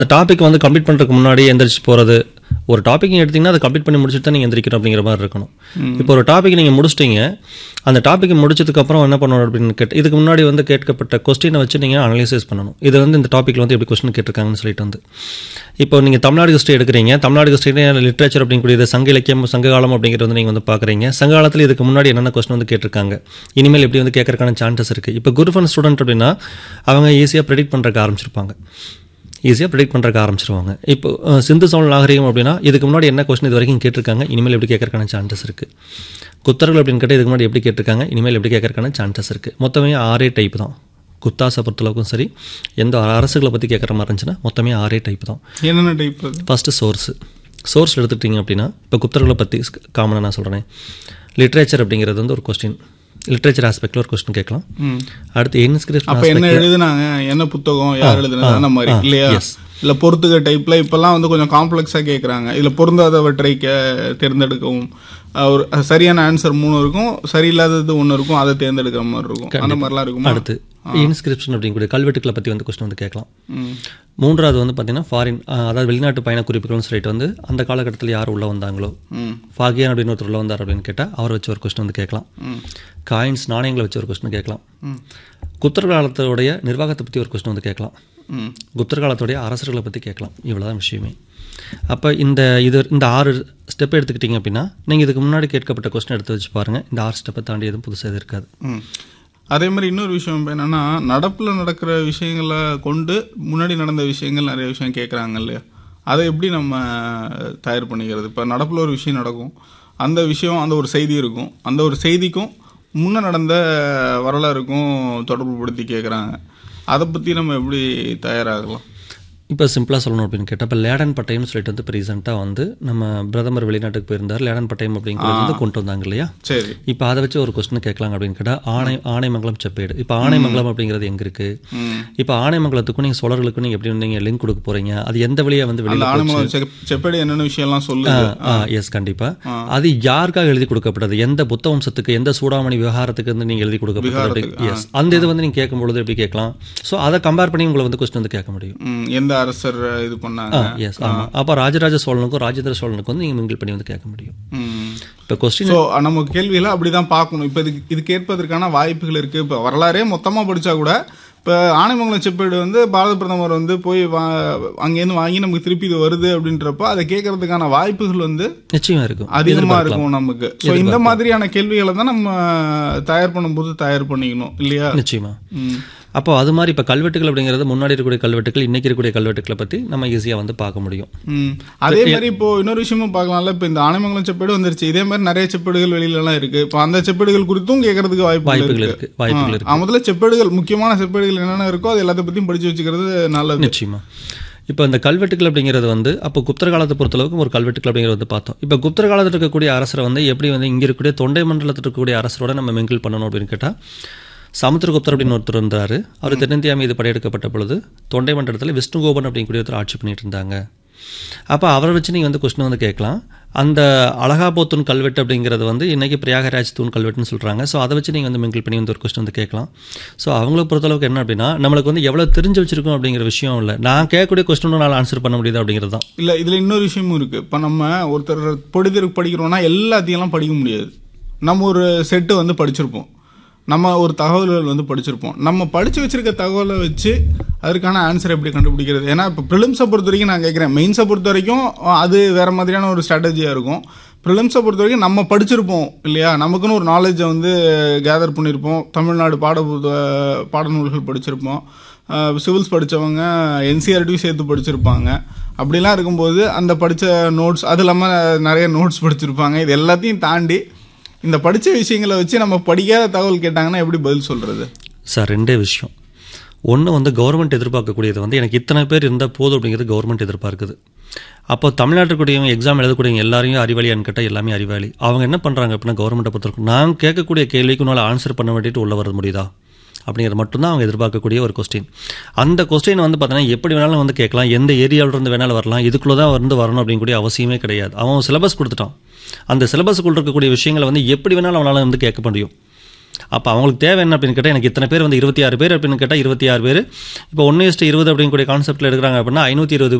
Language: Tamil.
அந்த டாபிக் வந்து கம்ப்ளீட் பண்ணுறதுக்கு முன்னாடி எந்திரிச்சு போகிறது ஒரு டாபிக் எடுத்தீங்கன்னா அதை கம்ப்ளீட் பண்ணி முடிச்சுட்டு தான் நீங்கள் எந்திரிக்கணும் அப்படிங்கிற மாதிரி இருக்கணும் இப்போ ஒரு டாபிக் நீங்கள் முடிச்சிட்டீங்க அந்த டாபிக் முடிச்சதுக்கப்புறம் என்ன பண்ணணும் அப்படின்னு கேட்டு இதுக்கு முன்னாடி வந்து கேட்கப்பட்ட கொஸ்டினை வச்சு நீங்கள் அனலைசிஸ் பண்ணணும் இது வந்து இந்த டாப்பிக்கில் வந்து எப்படி கொஸ்டின் கேட்டிருக்காங்கன்னு சொல்லிட்டு வந்து இப்போ நீங்கள் தமிழ்நாடு ஹிஸ்ட்ரி எடுக்கிறீங்க தமிழ்நாடு ஹிஸ்ட்ரி லிட்ரேச்சர் அப்படிங்கக்கூடியது சங்க இலக்கியம் சங்ககாலம் அப்படிங்கிறது வந்து நீங்கள் வந்து பார்க்குறீங்க சங்ககாலத்தில் இதுக்கு முன்னாடி என்னென்ன கொஸ்டின் வந்து கேட்டிருக்காங்க இனிமேல் எப்படி வந்து கேட்கறதுக்கான சான்சஸ் இருக்குது இப்போ குரூப் ஒன் ஸ்டூடெண்ட் அப்படின்னா அவங்க ஈஸியாக ப்ரெடிக்ட் பண்ணுறதுக்கு ஆரம்பிச்சிருப்பாங்க ஈஸியாக ப்ரெடிக்ட் பண்ணுறதுக்கு ஆரம்பிச்சிருவாங்க இப்போ அஹ், சிந்து சோழ நாகரிகம் அப்படின்னா இதுக்கு முன்னாடி என்ன கொஸ்டின் இது வரைக்கும் கேட்டிருக்காங்க இனிமேல் எப்படி கேட்கறதுக்கான சான்சஸ் இருக்குது குத்தர்கள் அப்படின்னு கேட்டால் இதுக்கு முன்னாடி எப்படி கேட்டிருக்காங்க இனிமேல் எப்படி கேட்கறதுக்கான சான்சஸ் இருக்குது மொத்தமே ஆறே டைப் தான் குத்தாசை பொறுத்தளவுக்கும் சரி எந்த அரசுகளை பற்றி கேட்குற மாதிரி இருந்துச்சுன்னா மொத்தமே ஆறே டைப் தான் என்னென்ன டைப் அது ஃபஸ்ட்டு சோர்ஸு சோர்ஸ் எடுத்துக்கிட்டிங்க அப்படின்னா இப்போ குப்தர்களை பற்றி காமனாக நான் சொல்கிறேன் லிட்ரேச்சர் அப்படிங்கிறது வந்து ஒரு கொஸ்டின் லிட்ரேச்சர் ஆஸ்பெக்டில் ஒரு கொஸ்டின் கேட்கலாம் ம். அடுத்து இன்ஸ்கிரிப்ஷன் அப்ப என்ன எழுதுனாங்க என்ன புத்தகம் யார் எழுதுனது அந்த மாதிரி இல்லையா yes. இல்ல பொறுத்துக்க டைப்ல இப்பெல்லாம் வந்து கொஞ்சம் காம்ப்ளெக்ஸா கேக்குறாங்க இதுல பொருந்தாதவற்றை கே- தேர்ந்தெடுக்கவும் அஹ், ஒரு சரியான ஆன்சர் மூணு இருக்கும் சரியில்லாதது ஒண்ணு இருக்கும் அதை தேர்ந்தெடுக்கிற மாதிரி இருக்கும் அந்த மாதிரிலாம் இருக்குமா அடுத்து இன்ஸ்கிரிப்ஷன் அப்படிங்கக்கூடிய கல்வெட்டுக்களை பற்றி வந்து கொஸ்டின் வந்து கேட்கலாம் ம். மூன்றாவது வந்து பார்த்தீங்கன்னா ஃபாரின் அதாவது வெளிநாட்டு பயண குறிப்புகள்னு சொல்லிட்டு வந்து அந்த காலகட்டத்தில் யார் உள்ளே வந்தாங்களோ ம். ஃபாகியான் அப்படின்னு ஒருத்தர் உள்ள வந்தார் அப்படின்னு கேட்டால் அவரை வச்சு ஒரு கொஸ்டின் வந்து கேட்கலாம் காயின்ஸ் நாணயங்களை வச்சு ஒரு கொஸ்டின் கேட்கலாம் குப்தர் காலத்துடைய நிர்வாகத்தை பற்றி ஒரு கொஸ்டின் வந்து கேட்கலாம் ம். குப்தர் காலத்துடைய அரசர்களை பற்றி கேட்கலாம் இவ்வளோதான் விஷயமே அப்போ இந்த இது இந்த ஆறு ஸ்டெப் எடுத்துக்கிட்டிங்க அப்படின்னா நீங்கள் இதுக்கு முன்னாடி கேட்கப்பட்ட கொஸ்டின் எடுத்து வச்சு பாருங்கள் இந்த ஆறு ஸ்டெப்பை தாண்டி எதுவும் புதுசாக எதுவும் இருக்காது ம். அதே மாதிரி இன்னொரு விஷயம் இப்ப என்னன்னா நடப்புல நடக்கிற விஷயங்களை கொண்டு முன்னாடி நடந்த விஷயங்கள் நிறைய விஷயம் கேட்குறாங்க இல்லையா அதை எப்படி நம்ம தயார் பண்ணிக்கிறது இப்போ நடப்புல ஒரு விஷயம் நடக்கும் அந்த விஷயம் அந்த ஒரு செய்தி இருக்கும் அந்த ஒரு செய்திக்கும் முன்ன நடந்த வரலாறுக்கும் தொடர்பு படுத்தி கேட்குறாங்க அதை பற்றி நம்ம எப்படி தயாராகலாம் இப்போ சிம்பிளாக சொல்லணும் அப்படின்னு கேட்டால் இப்போ லேடன் பட்டயம்னு சொல்லிட்டு வந்து இப்போ ரீசெண்டாக வந்து நம்ம பிரதமர் வெளிநாட்டுக்கு போயிருந்தார் லேடன் பட்டயம் அப்படிங்கிறது வந்து கொண்டு வந்தாங்க இல்லையா சரி இப்போ அதை வச்சு ஒரு கொஸ்டின் கேட்கலாங்க அப்படின்னு கேட்டால் ஆணை ஆனைமங்கலம் செப்பேடு இப்போ ஆனைமங்கலம் அப்படிங்கிறது எங்கே இருக்குது ம். இப்போ ஆனைமங்கலத்துக்கும் நீங்கள் சோழர்களுக்கும் நீங்கள் எப்படி நீங்கள் லிங்க் கொடுக்க போகிறீங்க அது எந்த வழியாக வந்து அந்த வெளியில் ஆனமலம் செப் செப்பேடு என்னென்ன விஷயம்லாம் சொல்லுது எஸ் கண்டிப்பாக அது யாருக்காக எழுதி கொடுக்கப்பட்டது எந்த புத்த வம்சத்துக்கு எந்த சூடாமணி விவகாரத்துக்கு வந்து நீங்கள் எழுதி கொடுக்கப்பட்டது எஸ் அந்த இது வந்து நீங்கள் கேட்கும்பொழுது எப்படி கேட்கலாம் ஸோ அதை கம்பேர் பண்ணி உங்களை வந்து கொஸ்டின் வந்து கேட்க முடியும் ம், எந்த அரசர் இது பண்ணாங்க எஸ் ஆமாம் அப்போ ராஜராஜ சோழனுக்கும் ராஜேந்திர சோழனுக்கும் வந்து நீங்கள் மிங்கிள் பண்ணி வந்து கேட்க முடியும் ம். இப்போ கொஸ்டின் ஸோ நம்ம கேள்விகளை அப்படிதான் பார்க்கணும் இப்போ இதுக்கு இது கேட்பதற்கான வாய்ப்புகள் இருக்கு இப்போ வரலாறே மொத்தமாக படிச்சா கூட இப்போ ஆனைமங்கலம் செப்பேடு வந்து பாரத பிரதமர் வந்து போய் வா அங்கேருந்து வாங்கி நமக்கு திருப்பி இது வருது அப்படின்றப்போ அதை கேட்கறதுக்கான வாய்ப்புகள் வந்து நிச்சயமாக இருக்கும் அதிகமா இருக்கும் நமக்கு ஸோ இந்த மாதிரியான கேள்விகளை தான் நம்ம தயார் பண்ணும்போது தயார் பண்ணிக்கணும் இல்லையா நிச்சயமா ம். அப்போ அது மாதிரி இப்போ கல்வெட்டுகள் அப்படிங்கிறது முன்னாடி இருக்கக்கூடிய கல்வெட்டுகள் இன்னைக்கு இருக்கக்கூடிய கல்வெட்டுகளை பற்றி நம்ம ஈஸியாக வந்து பார்க்க முடியும் ம். அதே மாதிரி இப்போ இன்னொரு விஷயமும் பார்க்கலாம்ல இப்போ இந்த ஆனைமங்கலம் செப்பேடு வந்துருச்சு இதே மாதிரி நிறைய செப்பேடுகள் வெளியில எல்லாம் இருக்கு இப்போ அந்த செப்பேடுகள் குறித்தும் கேட்கறதுக்கு வாய்ப்புகள் வாய்ப்புகள் இருக்கு இருக்கு வாய்ப்புகள் இருக்கு ஆ, முதல்ல செப்பேடுகள் முக்கியமான செப்பேடுகள் என்னென்ன இருக்கோ அது எல்லாத்த பத்தியும் படிச்சு வச்சுக்கிறது நல்லது நிச்சயமா இப்போ இந்த கல்வெட்டுகள் அப்படிங்கிறது வந்து அப்போ குப்தர் காலத்தை பொறுத்தளவுக்கு ஒரு கல்வெட்டுகள் அப்படிங்கிறது வந்து பார்த்தோம் இப்போ குப்தர் காலத்தில் இருக்கக்கூடிய அரசரை வந்து எப்படி வந்து இங்கே இருக்கக்கூடிய தொண்டை மண்டலத்தில் இருக்கக்கூடிய அரசரோட நம்ம மிங்கிள் பண்ணணும் அப்படின்னு கேட்டால் சமுத்திரகுப்தர் அப்படின்னு ஒருத்தர் இருந்தார் அவர் தென்னிந்தியா மீது படையெடுக்கப்பட்ட பொழுது தொண்டை மண்டலத்தில் விஷ்ணுகோபன் அப்படிங்கக்கூடிய ஒருத்தர் ஆட்சி பண்ணிட்டு இருந்தாங்க அப்போ அவரை வச்சு நீங்கள் வந்து கொஸ்டின் வந்து கேட்கலாம் அந்த அலகாபோத்தூன் கல்வெட்டு அப்படிங்கிறது வந்து இன்றைக்கி பிரயாகராஜ் தூண் கல்வெட்டுன்னு சொல்கிறாங்க ஸோ அதை வச்சு நீங்கள் வந்து மிங்கிள் பண்ணி வந்து ஒரு கொஸ்டின் வந்து கேட்கலாம் ஸோ அவங்கள பொறுத்தளவுக்கு என்ன அப்படின்னா நம்மளுக்கு வந்து எவ்வளோ தெரிஞ்சு வச்சிருக்கோம் அப்படிங்கிற விஷயம் இல்லை நான் கேட்கக்கூடிய கொஸ்டினும் நான் ஆன்சர் பண்ண முடியுது அப்படிங்கிறது தான் இல்ல இதுல இன்னொரு விஷயமும் இருக்கு இப்போ நம்ம ஒருத்தர் பொழுதுக்கு படிக்கிறோம்னா எல்லாத்தையும் எல்லாம் படிக்க முடியாது நம்ம ஒரு செட்டு வந்து படிச்சிருப்போம் நம்ம ஒரு தகவல்கள் வந்து படிச்சிருப்போம் நம்ம படிச்சு வச்சிருக்க தகவலை வச்சு அதற்கான ஆன்சர் எப்படி கண்டுபிடிக்கிறது ஏன்னா இப்போ ப்ரிலிம்ஸை பொறுத்த வரைக்கும் நான் கேட்குறேன் மெயின்ஸை பொறுத்த வரைக்கும் அது வேற மாதிரியான ஒரு ஸ்ட்ராட்டஜியாக இருக்கும் ப்ரிலிம்ஸை பொறுத்த வரைக்கும் நம்ம படிச்சிருப்போம் இல்லையா நமக்குன்னு ஒரு நாலேஜை வந்து கேதர் பண்ணியிருப்போம் தமிழ்நாடு பாட பாடநூல்கள் படிச்சிருப்போம் சிவில்ஸ் படித்தவங்க என்சிஆர்டியும் சேர்த்து படிச்சிருப்பாங்க அப்படிலாம் இருக்கும்போது அந்த படித்த நோட்ஸ் அது இல்லாமல் நிறைய நோட்ஸ் படிச்சிருப்பாங்க இது எல்லாத்தையும் தாண்டி இந்த படித்த விஷயங்களை வச்சு நம்ம படிக்காத தகவல் கேட்டாங்கன்னா எப்படி பதில் சொல்கிறது சார் ரெண்டே விஷயம் ஒன்று வந்து கவர்மெண்ட் எதிர்பார்க்கக்கூடியது வந்து எனக்கு இத்தனை பேர் இருந்தால் போதும் அப்படிங்கிறது கவர்மெண்ட் எதிர்பார்க்குது அப்போ தமிழ்நாட்டுக்குடியவங்க எக்ஸாம் எழுதக்கூடியவங்க எல்லாரையும் அறிவாளியான்னு கேட்டால் எல்லாமே அறிவாளி அவங்க என்ன பண்ணுறாங்க அப்படின்னா கவர்மெண்ட்டை பொறுத்தவரைக்கும் நான் கேட்கக்கூடிய கேள்விக்கு உன்னால் ஆன்சர் பண்ண வேண்டிட்டு உள்ள வர முடியுதா அப்படிங்கிறது மட்டும்தான் அவங்க எதிர்பார்க்கக்கூடிய ஒரு கொஸ்டின் அந்த கொஸ்டின் வந்து பார்த்தீங்கன்னா எப்படி வேணாலும் வந்து கேட்கலாம் எந்த ஏரியாவிலிருந்து வேணாலும் வரலாம் இதுக்குள்ளே தான் வந்து வரணும் அப்படிங்கக்கூடிய அவசியமே கிடையாது அவன் சிலபஸ் கொடுத்துட்டான் அந்த சிலபஸ்க்குள்ள இருக்கக்கூடிய விஷயங்களை வந்து எப்படி வேணாலும் அவனால் வந்து கேட்க முடியும் அப்போ அவங்களுக்கு தேவை என்ன அப்படின்னு கேட்டால் எனக்கு இத்தனை பேர் வந்து இருபத்தி ஆறு பேர் அப்படின்னு கேட்டால் இருபத்தி ஆறு பேர் இப்போ ஒன்று இஸ்ட்டு இருபது அப்படிங்கக்கூடிய கான்செப்ட்டில் எடுக்கிறாங்க அப்படின்னா ஐநூற்றி இருபது